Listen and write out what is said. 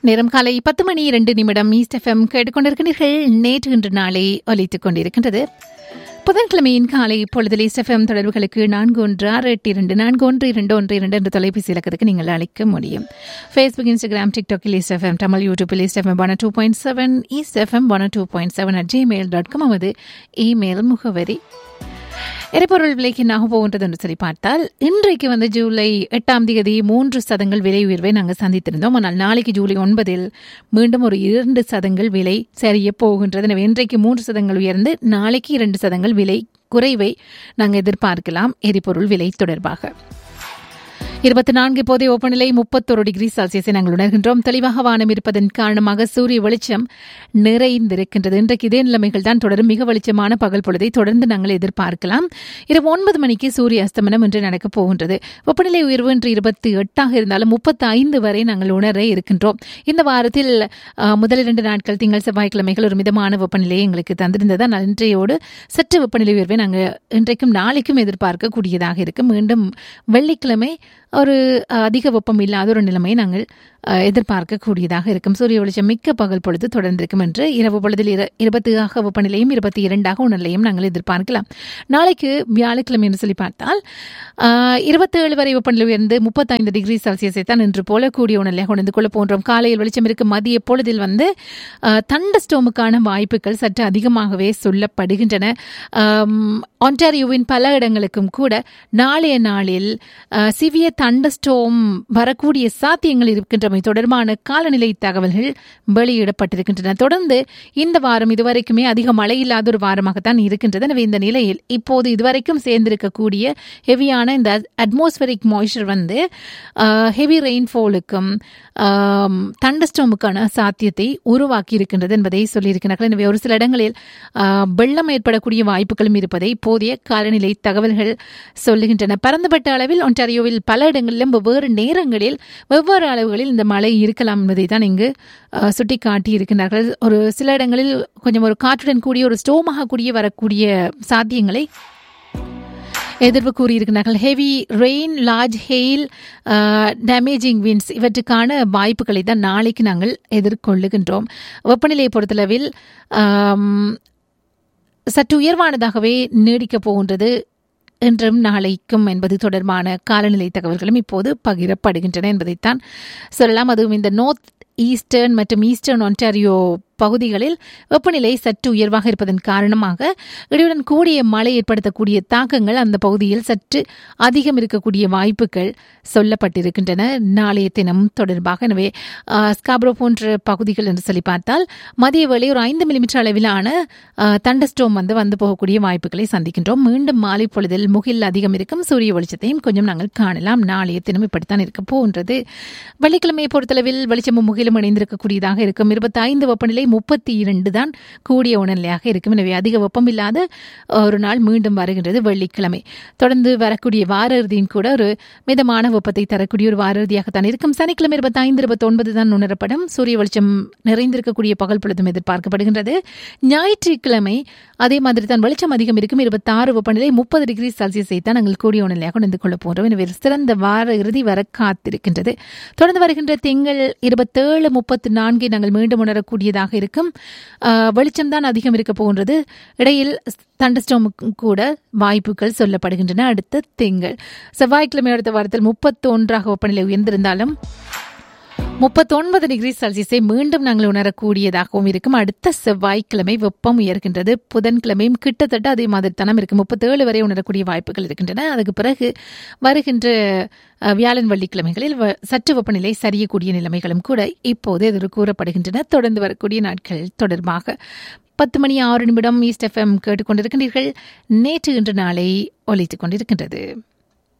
நேரம் காலை பத்து மணி இரண்டு நிமிடம் ஈஸ்ட் எஃப்எம் கேட்டுக்கொண்டிருக்கிறீர்கள் நேற்று இன்று நாளை ஒலித்துக் கொண்டிருக்கின்றது புதன்கிழமையின் காலை பொழுதில் ஈஸ்ட் எஃப்எம் தொடர்புகளுக்கு நான்கு ஒன்று ஆறு எட்டு இரண்டு நான்கு ஒன்று இரண்டு ஒன்று இரண்டு என்ற தொலைபேசி இலக்கத்துக்கு நீங்கள் அழைக்க முடியும் ஃபேஸ்புக் இன்ஸ்டாகிராம் டிக்டாக்கில் ஈஸ்ட் எஃப்எம் தமிழ் யூடியூப்பில் East FM one two point seven East FM one two point seven at Gmail dot com நமது இமெயில் முகவரி எரிபொருள் விலைக்கு என்ன போகின்றது என்று சொல்லி பார்த்தால் இன்றைக்கு வந்து ஜூலை எட்டாம் தேதி மூன்று சதங்கள் விலை உயர்வை நாங்கள் சந்தித்திருந்தோம் ஆனால் நாளைக்கு ஜூலை ஒன்பதில் மீண்டும் ஒரு இரண்டு சதங்கள் விலை சரிய போகின்றது எனவே இன்றைக்கு மூன்று சதங்கள் உயர்ந்து நாளைக்கு இரண்டு சதங்கள் விலை குறைவை நாங்கள் எதிர்பார்க்கலாம் எரிபொருள் விலை தொடர்பாக இருபத்தி நான்கு போதைய வெப்பநிலை முப்பத்தொரு டிகிரி செல்சியஸை நாங்கள் உணர்கின்றோம் தெளிவாக வானம் இருப்பதன் காரணமாக சூரிய வெளிச்சம் நிறைந்திருக்கின்றது இன்றைக்கு இதே நிலைமைகள் தான் தொடரும் மிக வெளிச்சமான பகல் பொழுதை தொடர்ந்து நாங்கள் எதிர்பார்க்கலாம் இரவு ஒன்பது மணிக்கு சூரிய அஸ்தமனம் இன்று நடக்கப் போகின்றது வெப்பநிலை உயர்வு இன்று இருபத்தி எட்டாக இருந்தாலும் முப்பத்தி ஐந்து வரை நாங்கள் உணர இருக்கின்றோம் இந்த வாரத்தில் அஹ், முதல் இரண்டு நாட்கள் திங்கள் செவ்வாய்க்கிழமைகள் ஒரு மிதமான வெப்பநிலையை எங்களுக்கு தந்திருந்தது ஆனால் இன்றையோடு சற்று வெப்பநிலை உயர்வை நாங்கள் இன்றைக்கும் நாளைக்கும் எதிர்பார்க்கக்கூடியதாக இருக்கும் மீண்டும் வெள்ளிக்கிழமை ஒரு அஹ், அதிக வெப்பம் இல்லாத ஒரு நிலைமையை நாங்கள் அஹ், எதிர்பார்க்கக்கூடியதாக இருக்கும் சூரிய வெளிச்சம் மிக்க பகல் பொழுது தொடர்ந்திருக்கும் என்று இரவு பொழுதில் இரு இருபத்தி ஆக வெப்பநிலையும் இருபத்தி இரண்டாக உணர்நிலையும் நாங்கள் எதிர்பார்க்கலாம் நாளைக்கு வியாழக்கிழமை என்று சொல்லி பார்த்தால் இருபத்தேழு வரை வெப்பநிலை உயர்ந்து முப்பத்தைந்து டிகிரி செல்சியஸை தான் இன்று போல கூடிய உணர்நிலையாக உணர்ந்து கொள்ள போன்றோம் காலையில் வெளிச்சம் இருக்கும் மதிய பொழுதில் வந்து தண்ட ஸ்டோமுக்கான வாய்ப்புகள் சற்று அதிகமாகவே சொல்லப்படுகின்றன ஆம், ஒன்டாரியோவின் பல இடங்களுக்கும் கூட நாளைய நாளில் அஹ், சிவிய தண்டஸ்டோம் வரக்கூடிய சாத்தியங்கள் இருக்கின்றமை தொடர்பான காலநிலை தகவல்கள் வெளியிடப்பட்டிருக்கின்றன தொடர்ந்து இந்த வாரம் இதுவரைக்குமே அதிக மழை இல்லாத ஒரு வாரமாகத்தான் இருக்கின்றது எனவே இந்த நிலையில் இப்போது இதுவரைக்கும் சேர்ந்திருக்கக்கூடிய ஹெவியான இந்த அட்மாஸ்பரிக் மாய்ஸ்சர் வந்து ஹெவி ரெயின்ஃபாலுக்கும் தண்டஸ்டோமுக்கான சாத்தியத்தை உருவாக்கி இருக்கின்றது என்பதை சொல்லியிருக்கிறார்கள் எனவே ஒரு சில இடங்களில் ஆஹ், வெள்ளம் ஏற்படக்கூடிய வாய்ப்புகளும் இருப்பதை போதிய காலநிலை தகவல்கள் சொல்லுகின்றன பரந்துபட்ட அளவில் ஒன்டாரியோவில் பல இடங்களிலும் வெவ்வேறு நேரங்களில் வெவ்வேறு அளவுகளில் இந்த மழை இருக்கலாம் என்பதை தான் இங்கு ஆஹ், சுட்டிக்காட்டி இருக்கின்றார்கள் ஒரு சில இடங்களில் கொஞ்சம் ஒரு காற்றுடன் கூடிய ஒரு ஸ்டோமாக கூடிய வரக்கூடிய சாத்தியங்களை எதிர்வு கூறியிருக்கிறார்கள் heavy rain large hail damaging winds இவற்றுக்கான வாய்ப்புகளை தான் நாளைக்கு நாங்கள் எதிர்கொள்ளுகின்றோம் வெப்பநிலையை பொறுத்தளவில் ஆம், சற்று உயர்வானதாகவே நீடிக்கப் போகின்றது இன்றும் நாளைக்கும் என்பது தொடர்பான காலநிலை தகவல்களும் இப்போது பகிரப்படுகின்றன என்பதைத்தான் சொல்லலாம் அதுவும் இந்த நோர்த் ஈஸ்டர்ன் மற்றும் ஈஸ்டர்ன் ஒன்டாரியோ பகுதிகளில் வெப்பநிலை சற்று உயர்வாக இருப்பதன் காரணமாக இடியுடன் கூடிய மழை ஏற்படுத்தக்கூடிய தாக்கங்கள் அந்த பகுதியில் சற்று அதிகம் இருக்கக்கூடிய வாய்ப்புகள் சொல்லப்பட்டிருக்கின்றன நாளைய தினம் தொடர்பாக எனவே ஸ்காப்ரோ போன்ற பகுதிகள் என்று சொல்லி பார்த்தால் மதிய வேளை ஒரு ஐந்து மில்லிமீட்டர் அளவிலான தண்டஸ்டோம் வந்து வந்து போகக்கூடிய வாய்ப்புகளை சந்திக்கின்றோம் மீண்டும் மாலை பொழுதில் முகில் அதிகம் இருக்கும் சூரிய வெளிச்சத்தையும் கொஞ்சம் நாங்கள் காணலாம் நாளைய தினம் இப்படித்தான் இருக்க போன்றது வெள்ளிக்கிழமையை பொறுத்தளவில் வெளிச்சமும் முகிலும் இணைந்திருக்கக்கூடியதாக இருக்கும் இருபத்தி ஐந்து வெப்பநிலை முப்பத்தி இரண்டு தான் கூடிய உணர்நிலையாக இருக்கும் எனவே அதிக வெப்பம் இல்லாத ஒரு நாள் மீண்டும் வருகின்றது வெள்ளிக்கிழமை தொடர்ந்து வரக்கூடிய வார இறுதியும் கூட ஒரு மிதமான வெப்பத்தை தரக்கூடிய ஒரு வார இறுதியாகத்தான் இருக்கும் சனிக்கிழமை இருபத்தி ஐந்து இருபத்தி ஒன்பது தான் உணரப்படும் சூரிய வெளிச்சம் நிறைந்திருக்கக்கூடிய பகல் பொழுதும் எதிர்பார்க்கப்படுகின்றது ஞாயிற்றுக்கிழமை அதே மாதிரி தான் வெளிச்சம் அதிகம் இருக்கும் இருபத்தாறு வெப்பநிலை முப்பது டிகிரி செல்சியஸை தான் நாங்கள் கூடிய உணர்நிலையாக உணர்ந்து கொள்ள போன்றோம் எனவே சிறந்த வார இறுதி வர காத்திருக்கின்றது தொடர்ந்து வருகின்ற திங்கள் இருபத்தேழு முப்பத்தி நான்கை நாங்கள் மீண்டும் உணரக்கூடியதாக இருக்கும் ஆஹ், வெளிச்சம்தான் அதிகம் இருக்க போகின்றது இடையில் தண்டஸ்டோமுக்கும் கூட வாய்ப்புகள் சொல்லப்படுகின்றன அடுத்த திங்கள் செவ்வாய்க்கிழமை அடுத்த வாரத்தில் முப்பத்தொன்றாக வெப்பநிலை உயர்ந்திருந்தாலும் முப்பத்தொன்பது டிகிரி செல்சியஸை மீண்டும் நாங்கள் உணரக்கூடியதாகவும் இருக்கும் அடுத்த செவ்வாய்க்கிழமை வெப்பம் உயர்கின்றது புதன்கிழமையும் கிட்டத்தட்ட அதே மாதிரி தனம் இருக்கும் முப்பத்தேழு வரை உணரக்கூடிய வாய்ப்புகள் இருக்கின்றன அதுக்கு பிறகு வருகின்ற அஹ், வியாழன் வெள்ளிக்கிழமைகளில் வ- சற்று வெப்பநிலை சரியக்கூடிய நிலைமைகளும் கூட இப்போது எதிர் கூறப்படுகின்றன தொடர்ந்து வரக்கூடிய நாட்கள் தொடர்பாக பத்து மணி ஆறு நிமிடம் ஈஸ்ட் எஃப்எம் கேட்டுக்கொண்டிருக்கின்றீர்கள் நேற்று இன்று நாளை ஒலித்துக் கொண்டிருக்கின்றது